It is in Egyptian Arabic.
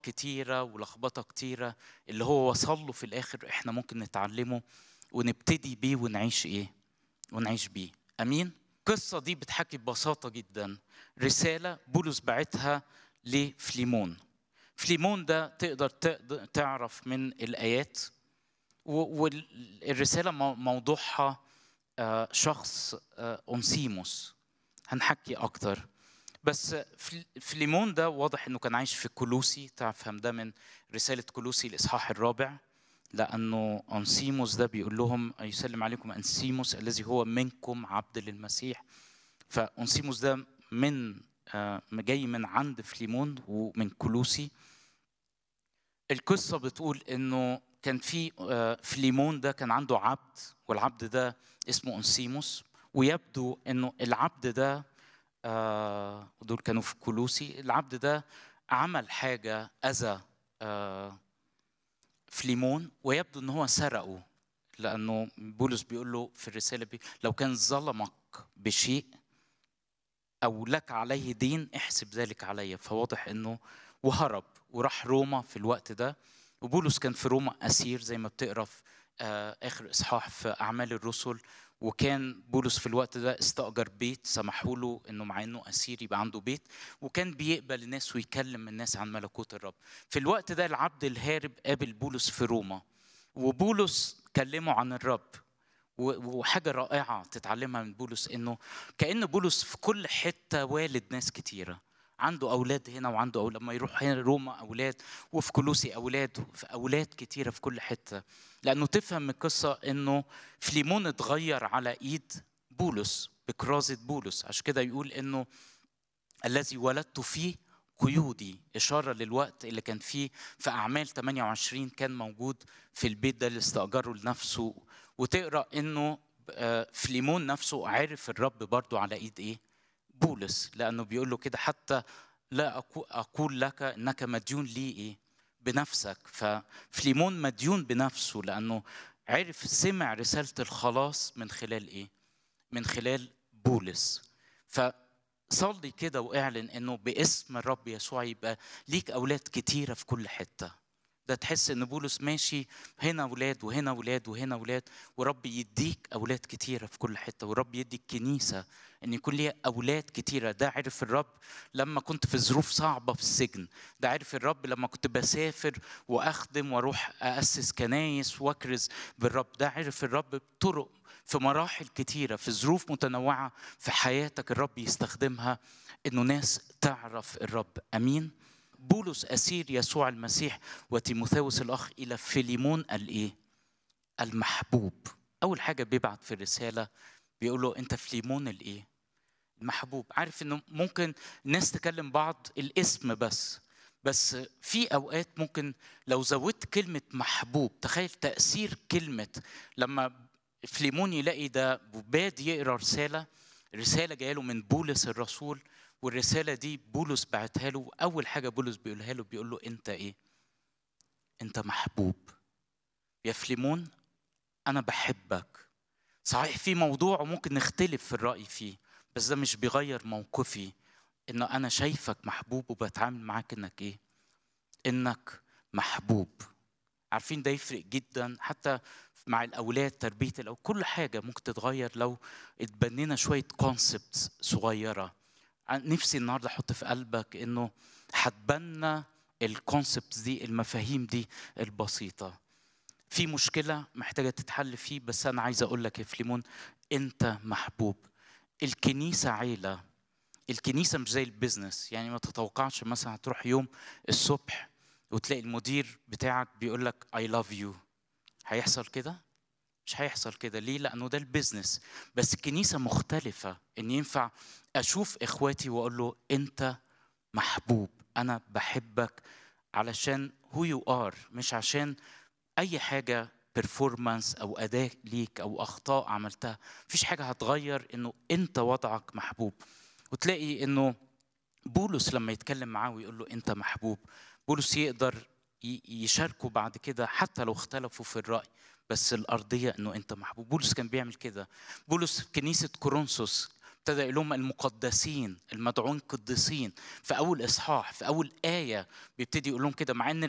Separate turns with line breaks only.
كتيرة ولخبطة كتيرة اللي هو وصل له في الآخر إحنا ممكن نتعلمه ونبتدي بيه ونعيش إيه؟ ونعيش بيه أمين؟ القصة دي بتحكي ببساطة جدا رسالة بولس بعتها لفليمون فليمون ده تقدر تقدر تعرف من الآيات والرسالة موضوعها شخص أونسيموس هنحكي أكتر بس فليمون ده واضح انه كان عايش في كولوسي تفهم ده من رساله كولوسي الاصحاح الرابع لانه انسيموس ده بيقول لهم يسلم عليكم انسيموس الذي هو منكم عبد للمسيح فانسيموس ده من جاي من عند فليمون ومن كولوسي القصه بتقول انه كان في فليمون ده كان عنده عبد والعبد ده اسمه انسيموس ويبدو انه العبد ده آه ودول كانوا في كولوسي العبد ده عمل حاجة أذى آه فليمون ويبدو ان هو سرقه لانه بولس بيقول له في الرساله بي لو كان ظلمك بشيء او لك عليه دين احسب ذلك علي فواضح انه وهرب وراح روما في الوقت ده وبولس كان في روما اسير زي ما بتقرا في آه اخر اصحاح في اعمال الرسل وكان بولس في الوقت ده استأجر بيت سمحوا له انه مع انه اسير يبقى عنده بيت وكان بيقبل الناس ويكلم الناس عن ملكوت الرب. في الوقت ده العبد الهارب قابل بولس في روما وبولس كلمه عن الرب وحاجة رائعة تتعلمها من بولس انه كأن بولس في كل حتة والد ناس كتيرة عنده اولاد هنا وعنده اولاد لما يروح هنا روما اولاد وفي كلوسي اولاد في اولاد كتيره في كل حته لانه تفهم من القصه انه فليمون اتغير على ايد بولس بكرازه بولس عشان كده يقول انه الذي ولدت فيه قيودي إشارة للوقت اللي كان فيه في أعمال 28 كان موجود في البيت ده اللي استأجره لنفسه وتقرأ إنه فليمون نفسه عرف الرب برضو على إيد إيه؟ بولس لانه بيقول له كده حتى لا اقول لك انك مديون لي ايه بنفسك ففليمون مديون بنفسه لانه عرف سمع رساله الخلاص من خلال ايه من خلال بولس فصلي كده واعلن انه باسم الرب يسوع يبقى ليك اولاد كتيره في كل حته ده تحس ان بولس ماشي هنا اولاد وهنا اولاد وهنا اولاد ورب يديك اولاد كتيره في كل حته ورب يدي الكنيسه ان يكون ليها اولاد كتيره ده عرف الرب لما كنت في ظروف صعبه في السجن ده عرف الرب لما كنت بسافر واخدم واروح اسس كنايس واكرز بالرب ده عرف الرب بطرق في مراحل كتيره في ظروف متنوعه في حياتك الرب يستخدمها انه ناس تعرف الرب امين بولس اسير يسوع المسيح وتيموثاوس الاخ الى فيليمون الايه المحبوب اول حاجه بيبعت في الرساله بيقول له انت فليمون الايه المحبوب عارف انه ممكن الناس تكلم بعض الاسم بس بس في اوقات ممكن لو زودت كلمه محبوب تخيل تاثير كلمه لما فليمون يلاقي ده بادي يقرا رساله رساله جايه له من بولس الرسول والرساله دي بولس بعتها له اول حاجه بولس بيقولها له بيقول له انت ايه انت محبوب يا فليمون انا بحبك صحيح في موضوع وممكن نختلف في الراي فيه بس ده مش بيغير موقفي انه انا شايفك محبوب وبتعامل معاك انك ايه انك محبوب عارفين ده يفرق جدا حتى مع الاولاد تربيه الاولاد كل حاجه ممكن تتغير لو اتبنينا شويه كونسبتس صغيره نفسي النهارده احط في قلبك انه هتبنى الكونسبتس دي المفاهيم دي البسيطه في مشكله محتاجه تتحل فيه بس انا عايز اقول لك يا فليمون انت محبوب الكنيسه عيله الكنيسه مش زي البيزنس يعني ما تتوقعش مثلا هتروح يوم الصبح وتلاقي المدير بتاعك بيقول لك اي لاف يو هيحصل كده مش هيحصل كده ليه لانه ده البيزنس بس الكنيسه مختلفه ان ينفع اشوف اخواتي واقول له انت محبوب انا بحبك علشان هو يو ار مش عشان اي حاجه بيرفورمانس او اداء ليك او اخطاء عملتها مفيش حاجه هتغير انه انت وضعك محبوب وتلاقي انه بولس لما يتكلم معاه ويقول له انت محبوب بولس يقدر يشاركوا بعد كده حتى لو اختلفوا في الراي بس الارضيه انه انت محبوب بولس كان بيعمل كده بولس في كنيسه كورنثوس ابتدى يقول لهم المقدسين المدعون قديسين في اول اصحاح في اول ايه بيبتدي يقول لهم كده مع ان